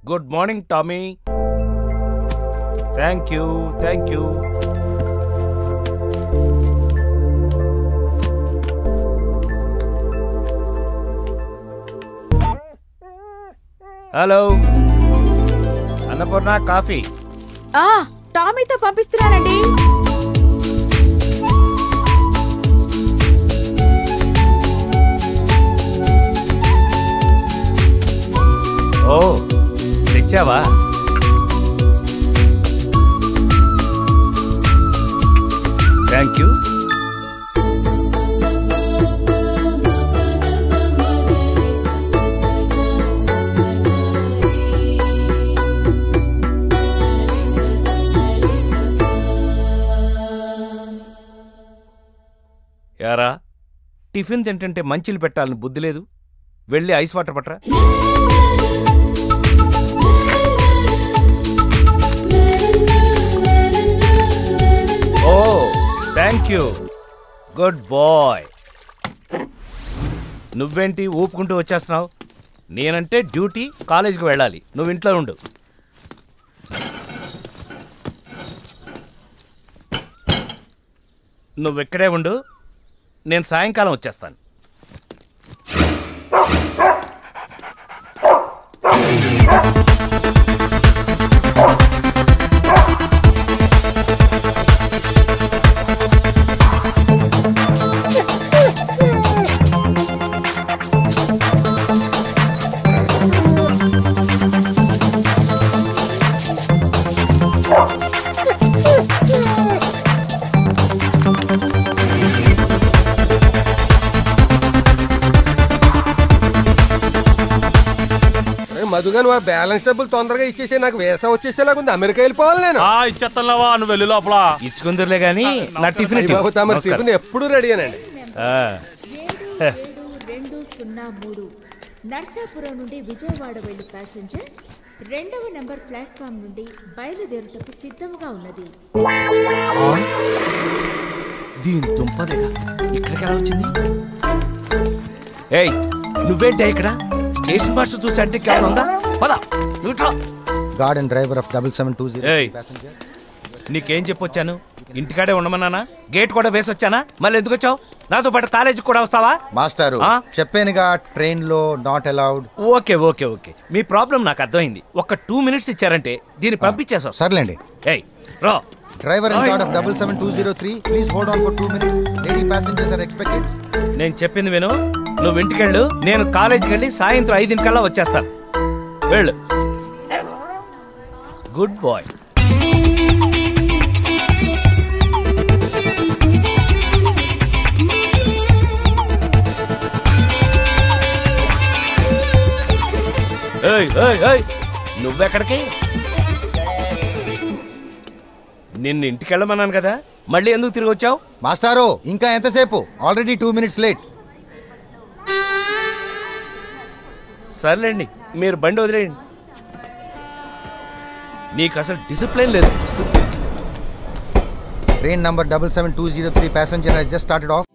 Good morning Tommy thank you thank you hello Annapurna coffee ఆ టామీతో పంపిస్తున్నానండి ఓ తెచ్చావా థ్యాంక్ యూ యారా టిఫిన్ తింటుంటే మంచిలు పెట్టాలని బుద్ధి లేదు వెళ్ళి ఐస్ వాటర్ పట్టరా ఓ థ్యాంక్ యూ గుడ్ బాయ్ నువ్వేంటి ఊపుకుంటూ వచ్చేస్తున్నావు నేనంటే డ్యూటీ కాలేజీకి వెళ్ళాలి నువ్వు ఇంట్లో ఉండు నువ్వు ఇక్కడే ఉండు నేను సాయంకాలం వచ్చేస్తాను మధుగా నువ్వు ఆ బ్యాలెన్స్ డబ్బులు తొందరగా ఇచ్చేసి నాకు వీసా వచ్చేసేలాగా ఉంది అమెరికా వెళ్ళిపోవాలి నేను ఆ ఇచ్చేస్తానులేవా నువ్వు వెళ్ళి లోపల ఇచ్చుకుందరులే గాని నా టిఫిన్ అయ్య ఇటు. బాబు తమరి నమస్కారం. టిఫిన్ ఎప్పుడు రెడీయేనండి ఆ, ఏడు రెండు సున్నా మూడు నర్సాపురం నుండి విజయవాడ వెళ్లి ప్యాసింజర్ రెండవ నంబర్ ప్లాట్ఫామ్ నుండి బయలుదేరుటకు సిద్ధముగా ఉన్నది దీని దుంపదేగా ఇక్కడికి ఎలా వచ్చింది ఏయ్ నువ్వేంటే ఇక్కడ స్టేషన్ మాస్టర్ చూసి అంటే కేవలం ఉందా పద నువ్వు ఇట్రా. Guard and driver of double seven two zero ఏయ్ నీకేం చెప్పొచ్చాను ఇంటికాడే ఉండమన్నానా గేట్ కూడా వేసి వచ్చానా మళ్ళీ ఎందుకు వచ్చావు నాతో పాటు కాలేజీకి కూడా వస్తావా మాస్టారు ఆ? చెప్పానుగా ట్రైన్ లో not allowed okay okay okay మీ ప్రాబ్లం నాకు అర్థమైంది ఒక టూ మినిట్స్ ఇచ్చారంటే దీన్ని పంపించేసావు సర్లేండి ఏయ్ రా driver and guard of double seven two zero three please hold on for two minutes lady passengers are expected నేను చెప్పింది విను నువ్వు ఇంటికెళ్ళు నేను కాలేజీకి వెళ్ళి సాయంత్రం ఐదింటికల్లా వచ్చేస్తాను వెళ్ళు గుడ్ బాయ్ ఏయ్ ఏయ్ ఏయ్ నువ్వెక్కడికి నిన్ను ఇంటికి వెళ్ళమన్నాను కదా మళ్ళీ ఎందుకు తిరిగి వచ్చావు మాస్టారు ఇంకా ఎంతసేపు ఆల్రెడీ టూ మినిట్స్ లేట్ సర్లేండి మీరు బండి వదిలేయండి నీకు అసలు డిసిప్లిన్ లేదు train number double seven two zero three passenger has just started of